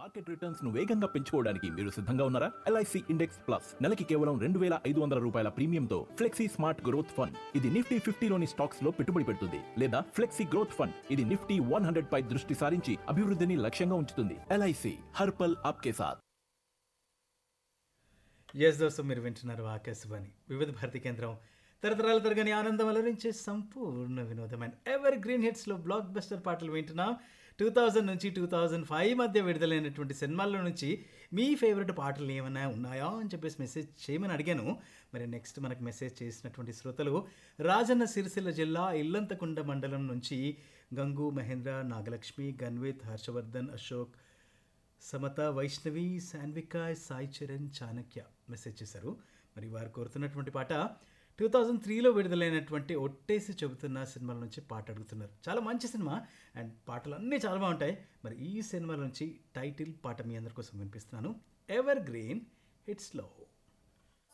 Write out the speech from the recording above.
market returns ను వేగంగా పెంచుకోవడానికి మీరు సిద్ధంగా ఉన్నారా ఎల్ఐసి ఇండెక్స్ ప్లస్ నెలకి కేవలం రెండు వేల ఐదు వందల రూపాయల ప్రీమియంతో ఫ్లెక్సీ స్మార్ట్ గ్రోత్ ఫండ్ ఇది నిఫ్టీ ఫిఫ్టీలోని స్టాక్స్ లో పెట్టుబడి పెడుతుంది లేదా ఫ్లెక్సీ గ్రోత్ ఫండ్ ఇది నిఫ్టీ వన్ హండ్రెడ్ పై దృష్టి సారించి అభివృద్ధిని లక్ష్యంగా ఉంచుతుంది ఎల్ఐసి హర్పల్ ఆప్కే సాథ్ ఎస్ దోస్తు మీరు వింటున్నారు ఆకాశవాణి వివిధ భారతి కేంద్రం తరతరాల తరగని ఆనందం అలరించే సంపూర్ణ వినోదమైన ఎవర్ గ్రీన్ హిట్స్లో బ్లాక్ బస్టర్ పాటలు వింటున్నాం టూ థౌజండ్ నుంచి టూ థౌజండ్ ఫైవ్ మధ్య విడుదలైనటువంటి సినిమాల్లో నుంచి మీ ఫేవరెట్ పాటలు ఏమైనా ఉన్నాయా అని చెప్పేసి మెసేజ్ చేయమని అడిగాను మరి నెక్స్ట్ మనకు మెసేజ్ చేసినటువంటి శ్రోతలు రాజన్న సిరిసిల్ల జిల్లా ఇల్లంతకుండ మండలం నుంచి గంగు మహేంద్ర నాగలక్ష్మి గన్విత్ హర్షవర్ధన్ అశోక్ సమత వైష్ణవి శాన్విక సాయి చరణ్ చాణక్య మెసేజ్ చేశారు మరి వారు కోరుతున్నటువంటి పాట టూ థౌజండ్ త్రీలో విడుదలైనటువంటి ఒట్టేసి చెబుతున్న సినిమాల నుంచి పాట అడుగుతున్నారు చాలా మంచి సినిమా అండ్ పాటలు అన్నీ చాలా బాగుంటాయి మరి ఈ సినిమాల నుంచి టైటిల్ పాట మీ అందరి కోసం వినిపిస్తున్నాను ఎవర్ గ్రీన్ హిట్స్లో